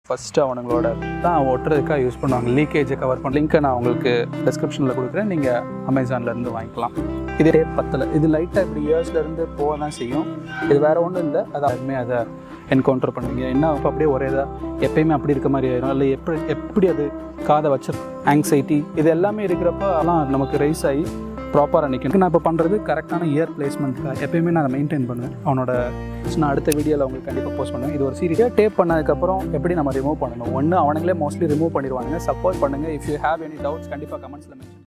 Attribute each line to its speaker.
Speaker 1: first அவனுங்களோட தான் ஒட்டுறதுக்காக use பண்ணுவாங்க லீக்கேஜை cover பண்ண லிங்க்கை நான் உங்களுக்கு டிஸ்கிரிப்ஷனில் கொடுக்குறேன் நீங்கள் அமேசான்லேருந்து வாங்கிக்கலாம் இது டேப் பத்தலை இது லைட்டாக இப்படி இயர்ஸ்லேருந்து போக தான் செய்யும் இது வேறு ஒன்றும் இல்லை அது அதுமே அதை என்கவுண்டர் பண்ணுவீங்க என்ன இப்போ அப்படியே ஒரே இதாக எப்பயுமே அப்படி இருக்க மாதிரி ஆயிரும் இல்லை எப்படி எப்படி அது காதை வச்சிருக்கும் ஆங்ஸைட்டி இது எல்லாமே இருக்கிறப்ப அதெல்லாம் நமக்கு ரைஸ் ஆகி ப்ராப்பராக நிற்கும் நான் இப்போ பண்ணுறது கரெக்டான இயர் பிளேஸ்மெண்ட்டுக்காக எப்பயுமே நான் அதை மெயின்டைன் பண்ணுவேன் அவனோட நான் அடுத்த வீடியோவில் உங்களுக்கு கண்டிப்பாக போஸ்ட் பண்ணுவேன் இது ஒரு சீரியஸாக டேப் பண்ணதுக்கப்புறம் எப்படி நம்ம ரிமூவ் பண்ணணும் ஒன்று அவனுங்களே மோஸ்ட்லி ரிமூவ் பண்ணிடுவாங்க சப்போர்ட் பண்ணுங்கள் if you have any doubts கண்டிப்பாக கமெண்ட்ஸில் மென்ஷன்